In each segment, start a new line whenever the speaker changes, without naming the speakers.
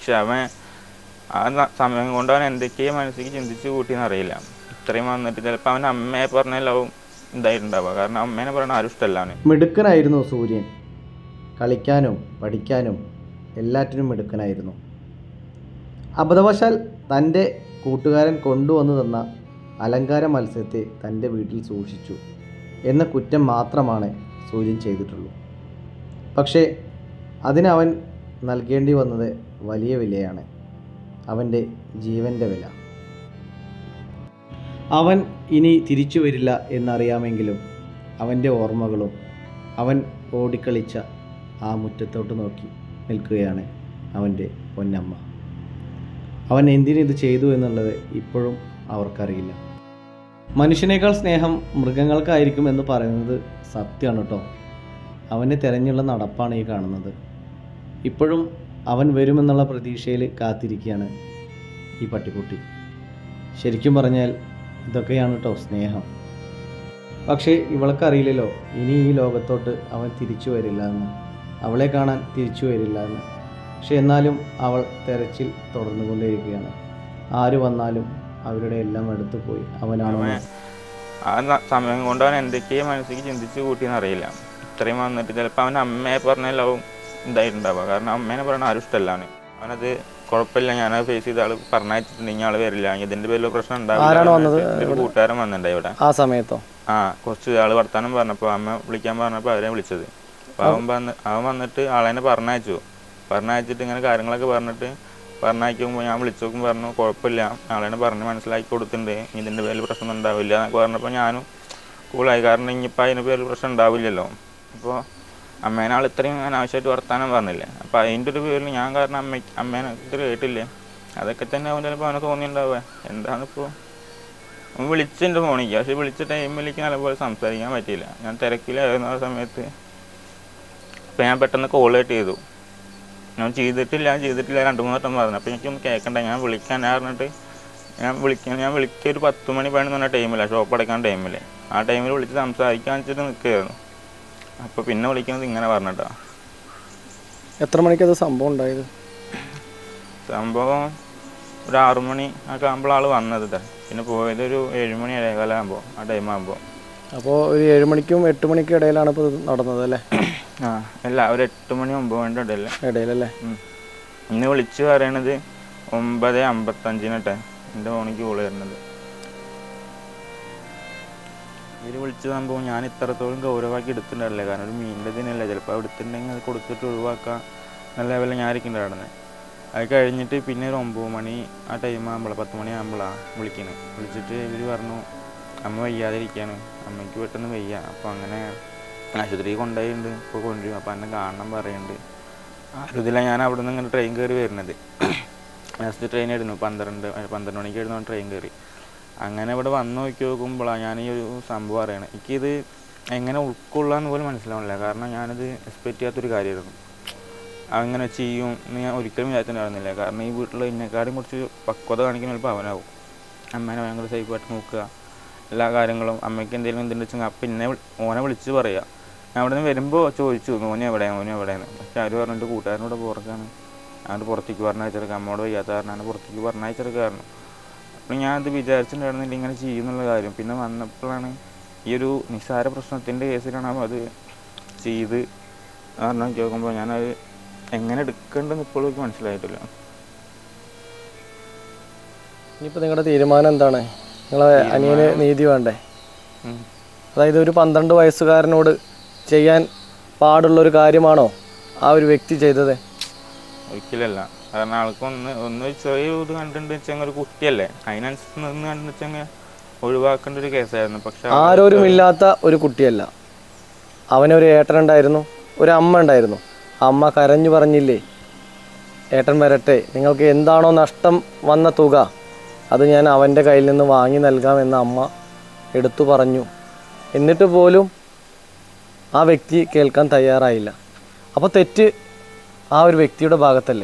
പക്ഷെ അവൻ ആ ന- സമയം കൊണ്ട് അവൻ എന്തൊക്കെയോ മനസ്സിലേക്ക് ചിന്തിച്ച് കൂട്ടിയെന്ന് അറിയില്ല ഇത്രയും വന്നിട്ട് ചിലപ്പോൾ അവൻ അമ്മയെ പറഞ്ഞാലാവും ഇതായിട്ടുണ്ടാവുക കാരണം അമ്മേനെ പറയണ ആരും ഇഷ്ടമല്ല അവന്
മിടുക്കനായിരുന്നു സൂര്യൻ കളിക്കാനും പഠിക്കാനും എല്ലാറ്റിനും മിടുക്കനായിരുന്നു അബദ്ധവശാൽ തൻ്റെ കൂട്ടുകാരൻ കൊണ്ടുവന്നു തന്ന അലങ്കാര മത്സ്യത്തെ തൻ്റെ വീട്ടിൽ സൂക്ഷിച്ചു എന്ന കുറ്റം മാത്രമാണ് സൂര്യൻ ചെയ്തിട്ടുള്ളൂ പക്ഷേ അതിനവൻ നൽകേണ്ടി വന്നത് വലിയ വിലയാണ് അവൻ്റെ ജീവൻ്റെ വില അവൻ ഇനി തിരിച്ചു വരില്ല എന്നറിയാമെങ്കിലും അവൻ്റെ ഓർമ്മകളും അവൻ ഓടിക്കളിച്ച ആ മുറ്റത്തോട്ട് നോക്കി നിൽക്കുകയാണ് അവൻ്റെ പൊന്നമ്മ അവൻ എന്തിനിത് ചെയ്തു എന്നുള്ളത് ഇപ്പോഴും അവർക്കറിയില്ല മനുഷ്യനേക്കാൾ സ്നേഹം മൃഗങ്ങൾക്കായിരിക്കും എന്ന് പറയുന്നത് സത്യമാണ് കേട്ടോ അവനെ തിരഞ്ഞുള്ള നടപ്പാണ് ഈ കാണുന്നത് ഇപ്പോഴും അവൻ വരുമെന്നുള്ള പ്രതീക്ഷയിൽ കാത്തിരിക്കുകയാണ് ഈ പട്ടിക്കുട്ടി ശരിക്കും പറഞ്ഞാൽ ഇതൊക്കെയാണ് കേട്ടോ സ്നേഹം പക്ഷേ ഇവൾക്കറിയില്ലല്ലോ ഇനി ഈ ലോകത്തോട്ട് അവൻ തിരിച്ചു വരില്ല എന്ന് അവളെ കാണാൻ തിരിച്ചു വരില്ല എന്ന് പക്ഷെ എന്നാലും അവൾ തെരച്ചിൽ തുടർന്നുകൊണ്ടേയിരിക്കുകയാണ് ആര് വന്നാലും അവരുടെ എല്ലാം എടുത്തു പോയി അവനാണോ
അവൻ ആ ന- സമയം കൊണ്ട് അവൻ എന്തൊക്കെയോ മനസ്സിലേക്ക് ചിന്തിച്ച് കൂട്ടിയെന്ന് അറിയില്ല ഇത്രയും വന്നിട്ട് ചിലപ്പോൾ അവൻ അമ്മയെ പറഞ്ഞാലാവും ഇതായിട്ടുണ്ടാവുക കാരണം അമ്മേനെ പറയണ ആരും ഇഷ്ടമല്ല അവന് അവനത് കുഴപ്പമില്ല ഞാൻ ഫേസ് ചെയ്ത ആൾ പറഞ്ഞയച്ചിട്ടുണ്ടെങ്കിൽ ആൾ വരില്ല ഇതിന്റെ പേരിൽ പ്രശ്നം
ആരാണ് വന്നത്?
ഉണ്ടാവില്ല ഒരു കൂട്ടുകാരൻ വന്നിട്ടുണ്ടായി ഇവിടെ
ആ സമയത്തോ
ആ കുറച്ച് ആള് വർത്താനം പറഞ്ഞപ്പോൾ അമ്മ വിളിക്കാൻ പറഞ്ഞപ്പോൾ അവരെ വിളിച്ചത് അപ്പോൾ അവൻ വന്ന് അവൻ വന്നിട്ട് ആളെന്നെ പറഞ്ഞയച്ചു പറഞ്ഞയച്ചിട്ട് ഇങ്ങനെ കാര്യങ്ങളൊക്കെ പറഞ്ഞിട്ട് പറഞ്ഞയക്കുമ്പോൾ ഞാൻ വിളിച്ചു നോക്കുമ്പോൾ പറഞ്ഞു കുഴപ്പമില്ല ആളെന്നെ പറഞ്ഞ് മനസ്സിലാക്കി കൊടുത്തിട്ടുണ്ട് ഇനി ഇതിൻ്റെ പേരിൽ പ്രശ്നം ഉണ്ടാവില്ല എന്നൊക്കെ പറഞ്ഞപ്പോൾ ഞാനും കൂളായി കാരണം ഇനിയിപ്പോൾ അതിൻ്റെ പേരിൽ പ്രശ്നം ഉണ്ടാവില്ലല്ലോ അപ്പോൾ അമ്മേനെ ആൾ ഇത്രയും അനാവശ്യമായിട്ട് വർത്താനം പറഞ്ഞില്ലേ അപ്പോൾ അതിൻ്റെ ഒരു പേരിൽ ഞാൻ കാരണം അമ്മ അമ്മേനെ ഇത് കേട്ടില്ലേ അതൊക്കെ തന്നെ അവൻ ചിലപ്പോൾ അവനെ തോന്നിയിട്ടുണ്ടാവുക എന്താണിപ്പോൾ അവൻ വിളിച്ച് എൻ്റെ ഫോണിലേക്ക് പക്ഷെ വിളിച്ച ടൈമിലേക്ക് നല്ലപോലെ സംസാരിക്കാൻ പറ്റിയില്ല ഞാൻ തിരക്കിലായിരുന്നു ആ സമയത്ത് അപ്പം ഞാൻ പെട്ടെന്ന് കോൾ കട്ട് ചെയ്തു ഞാൻ ചെയ്തിട്ടില്ല ഞാൻ ചെയ്തിട്ടില്ല രണ്ട് മൂന്ന് വട്ടം പറഞ്ഞു അപ്പോൾ എനിക്കൊന്ന് കേൾക്കണ്ട ഞാൻ വിളിക്കാൻ പറഞ്ഞിട്ട് ഞാൻ വിളിക്കാൻ ഞാൻ വിളിക്കുക ഒരു പത്ത് മണി പതിനൊന്ന് പറഞ്ഞ ടൈമില്ല ഷോപ്പ് അടയ്ക്കാൻ ടൈമിൽ ആ ടൈമിൽ വിളിച്ച് സംസാരിക്കാൻ വെച്ചിട്ട് നിൽക്കുകയായിരുന്നു അപ്പോൾ പിന്നെ വിളിക്കുന്നത് ഇങ്ങനെ പറഞ്ഞിട്ടാ
എത്ര മണിക്കത് സംഭവം ഉണ്ടായത്
സംഭവം ഒരു ആറു മണി ഒക്കെ ആകുമ്പോൾ ആൾ വന്നത് ഇതാ. പിന്നെ പോയത് ഒരു ഏഴുമണി ഏഴേകാലം ആകുമ്പോൾ ആ ടൈം ആകുമ്പോൾ
അപ്പോൾ ഒരു ഏഴ് മണിക്കും എട്ട് മണിക്കും ഇടയിലാണ് ഇപ്പോൾ ഇത് നടന്നത് അല്ലേ
ആ അല്ല ഒരു എട്ട് മണി ഒമ്പത് മണിൻ്റെ ഇടയിൽ
ഇടയിലല്ലേ
ഇന്ന് വിളിച്ച് പറയണത് ഒമ്പത് അമ്പത്തഞ്ചിനട്ടെ എൻ്റെ ഫോണിക്ക് കോള് വരുന്നത് ഇവർ വിളിച്ച സംഭവം ഞാൻ ഇത്രത്തോളം ഗൗരവമാക്കി എടുത്തിട്ടുണ്ടാവില്ല കാരണം ഒരു മീനിൻ്റെ ഇതിനല്ല ചിലപ്പോൾ എടുത്തിട്ടുണ്ടെങ്കിൽ അത് കൊടുത്തിട്ട് ഒഴിവാക്കാം നല്ല ലെവലിൽ ഞാൻ ഇരിക്കുന്നുണ്ടായിരുന്നത് അത് കഴിഞ്ഞിട്ട് പിന്നെ ഒരു ഒമ്പത് മണി ആ ടൈം ആകുമ്പോഴാണ് പത്ത് മണി ആകുമ്പോഴാണ് വിളിക്കുന്നത് വിളിച്ചിട്ട് ഇവർ പറഞ്ഞു അമ്മ വയ്യാതിരിക്കുകയാണ് അമ്മയ്ക്ക് പെട്ടെന്ന് വയ്യ അപ്പോൾ അങ്ങനെ ആശുപത്രിയിൽ കൊണ്ടുപോയിട്ടുണ്ട് ഇപ്പോൾ കൊണ്ടുവരും അപ്പോൾ എന്നെ കാണണം പറയുന്നുണ്ട് ആരുതില്ല ഞാൻ അവിടെ നിന്ന് ഇങ്ങനെ ട്രെയിൻ കയറി വരുന്നത് ലാസ്റ്റ് ട്രെയിൻ ആയിരുന്നു പന്ത്രണ്ട് ഏ, പന്ത്രണ്ട് മണിക്കായിരുന്നു ട്രെയിൻ കയറി അങ്ങനെ ഇവിടെ വന്ന് നോക്കി നോക്കുമ്പോഴാണ് ഞാൻ ഈ ഒരു സംഭവം അറിയണത് എനിക്കിത് എങ്ങനെ ഉൾക്കൊള്ളാന്ന് പോലും മനസ്സിലാവണില്ല കാരണം ഞാനിത് എക്സ്പെക്ട് ചെയ്യാത്തൊരു കാര്യമായിരുന്നു അങ്ങനെ ചെയ്യും എന്ന് ഞാൻ ഒരിക്കലും വിചാരിച്ചിട്ടുണ്ടായിരുന്നില്ല കാരണം ഈ വീട്ടിൽ എന്നെക്കാളും കുറച്ച് പക്വത കാണിക്കുന്ന ചിലപ്പോൾ അവനാവും അമ്മേനെ ഭയങ്കര സേഫായിട്ട് നോക്കുക എല്ലാ കാര്യങ്ങളും അമ്മയ്ക്ക് എന്തെങ്കിലും എന്തെങ്കിലും വെച്ചെങ്കിൽ അപ്പം എന്നെ വിളി- ഓനെ വിളിച്ച് പറയുക ഞാൻ അവിടെ നിന്ന് വരുമ്പോൾ ചോദിച്ചു മോനെ എവിടെയാണ് മോനെ എവിടെയാണ് പക്ഷെ അവർ പറഞ്ഞിട്ട് കൂട്ടുകാരനോട് പുറത്താണ് അങ്ങോട്ട് പുറത്തേക്ക് പറഞ്ഞയച്ചെടുക്കുക അമ്മോട് വയ്യാത്ത കാരണമാണ് പുറത്തേക്ക് പറഞ്ഞയച്ചെടുക്കാറുണ്ട് അപ്പോൾ ഞാൻ അത് വിചാരിച്ചിട്ടുണ്ടായിരുന്നില്ല ഇങ്ങനെ ചെയ്യുന്നുള്ള കാര്യം പിന്നെ വന്നപ്പോഴാണ് ഈ ഒരു നിസ്സാര പ്രശ്നത്തിൻ്റെ കേസിലാണ് അവൻ അത് ചെയ്ത് കാരണം നോക്കുമ്പോൾ ഞാനത് എങ്ങനെ എടുക്കേണ്ടെന്ന് ഇപ്പോഴും എനിക്ക് മനസ്സിലായിട്ടില്ല
ഇനിയിപ്പോൾ നിങ്ങളുടെ തീരുമാനം എന്താണ് നിങ്ങളെ അനിയന് നീതി വേണ്ടേ
ഉം.
അതായത് ഒരു പന്ത്രണ്ട് വയസ്സുകാരനോട് ചെയ്യാൻ പാടുള്ള ഒരു കാര്യമാണോ ആ ഒരു വ്യക്തി ചെയ്തത്
ഒരിക്കലല്ല കാരണം ആൾക്ക് ഒന്ന് ഒന്ന് ചെറിയ ഇത് കണ്ടിട്ട് വെച്ചെങ്കിൽ ഒരു കുട്ടിയല്ലേ അതിനനുസരിച്ച് നിന്ന് കണ്ടു വെച്ചെങ്കിൽ ഒഴിവാക്കേണ്ട ഒരു കേസായിരുന്നു പക്ഷെ അത്
ആരോരുമില്ലാത്ത ഒരു കുട്ടിയല്ല അവനൊരു ഏട്ടനുണ്ടായിരുന്നു ഒരു അമ്മ ഉണ്ടായിരുന്നു അമ്മ കരഞ്ഞു പറഞ്ഞില്ലേ ഏട്ടൻ വരട്ടെ നിങ്ങൾക്ക് എന്താണോ നഷ്ടം വന്ന തുക അത് ഞാൻ അവൻ്റെ കയ്യിൽ നിന്ന് വാങ്ങി നൽകാമെന്ന് അമ്മ എടുത്തു പറഞ്ഞു എന്നിട്ട് പോലും ആ വ്യക്തി കേൾക്കാൻ തയ്യാറായില്ല അപ്പോൾ തെറ്റ് ആ ഒരു വ്യക്തിയുടെ ഭാഗത്തല്ലേ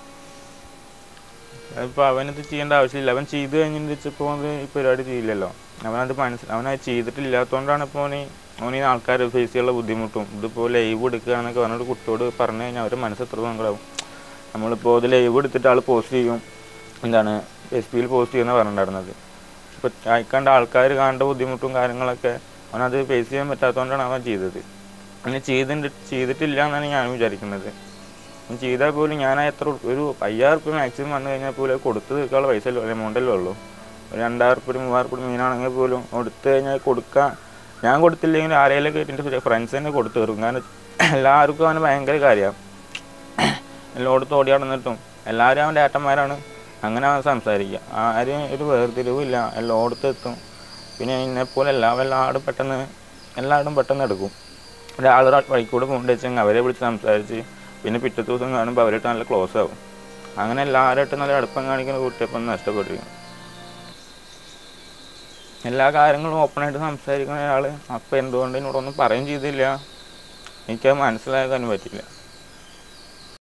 ഇപ്പൊ അവനത് ചെയ്യേണ്ട ആവശ്യമില്ല അവൻ ചെയ്തു കഴിഞ്ഞിട്ട് വെച്ചപ്പോൾ അത് ഈ പരിപാടി ചെയ്യില്ലല്ലോ അവനത് മനസ്സിൽ അവനത് ചെയ്തിട്ടില്ലാത്തതുകൊണ്ടാണ് ഇപ്പോൾ അവന് അവന് ഈ ആൾക്കാർ ഫേസ് ചെയ്യാനുള്ള ബുദ്ധിമുട്ടും ഇതിപ്പോൾ ലൈവ് എടുക്കുക എന്നൊക്കെ പറഞ്ഞിട്ട് കുട്ടിയോട് പറഞ്ഞു കഴിഞ്ഞാൽ അവരുടെ മനസ്സ് എത്ര സങ്കടാവും നമ്മളിപ്പോൾ ഇത് ലൈവ് എടുത്തിട്ട് ആൾ പോസ്റ്റ് ചെയ്യും എന്താണ് എസ് പിയിൽ പോസ്റ്റ് ചെയ്യുന്ന പറഞ്ഞിട്ടുണ്ടായിരുന്നത് ഇപ്പോൾ അയക്കേണ്ട ആൾക്കാർ കാണേണ്ട ബുദ്ധിമുട്ടും കാര്യങ്ങളൊക്കെ അവനത് ഫേസ് ചെയ്യാൻ പറ്റാത്തതുകൊണ്ടാണ് അവൻ ചെയ്തത് അങ്ങനെ ചെയ്തിട്ട് ചെയ്തിട്ടില്ല എന്നാണ് ഞാൻ വിചാരിക്കുന്നത് അവൻ ചെയ്താൽ പോലും ഞാൻ എത്ര ഉറ- ഒരു അയ്യായിരം റുപ്യ മാക്സിമം വന്നു കഴിഞ്ഞാൽ പോലും അത് കൊടുത്ത് തീർക്കാനുള്ള പൈസ എമൗണ്ടല്ലേ ഉള്ളൂ ഒരു രണ്ടായിരം റുപ്യ മൂവായിരം റുപ്യ മീനാണെങ്കിൽ പോലും കൊടുത്തു കഴിഞ്ഞാൽ കൊടുക്കാൻ ഞാൻ കൊടുത്തില്ലെങ്കിൽ ആരെങ്കിലും കേട്ടിട്ട് ഫ്രണ്ട്സ് തന്നെ കൊടുത്തു തീർക്കും കാരണം എല്ലാവർക്കും അവന് ഭയങ്കര കാര്യമാണ് എല്ലായിടത്തും ഓടി നടന്നിട്ടും എല്ലാവരും അവൻ്റെ ഏട്ടന്മാരാണ് അങ്ങനെ അവൻ സംസാരിക്കുക ആരും ഒരു വേർതിരിവില്ല എല്ലായിടത്തും എത്തും പിന്നെ എന്നെപ്പോലെ എല്ലാ എല്ലാവരും പെട്ടെന്ന് എല്ലാവരും പെട്ടെന്ന് എടുക്കും ഒരാൾ വഴിക്കൂടെ കൊണ്ടു വെച്ചെങ്കിൽ അവരെ വിളിച്ച് സംസാരിച്ച് പിന്നെ പിറ്റത്തെ ദിവസം കാണുമ്പോൾ അവരായിട്ട് നല്ല ക്ലോസ് ആവും അങ്ങനെ എല്ലാവരുമായിട്ട് നല്ല അടുപ്പം കാണിക്കുന്ന കുട്ടിയപ്പം നഷ്ടപ്പെട്ടിരിക്കും എല്ലാ കാര്യങ്ങളും ഓപ്പണായിട്ട് സംസാരിക്കുന്ന ഒരാൾ അപ്പം എന്തുകൊണ്ട് എന്നോടൊന്നും പറയുകയും ചെയ്തില്ല എനിക്കത് മനസ്സിലാക്കാൻ പറ്റില്ല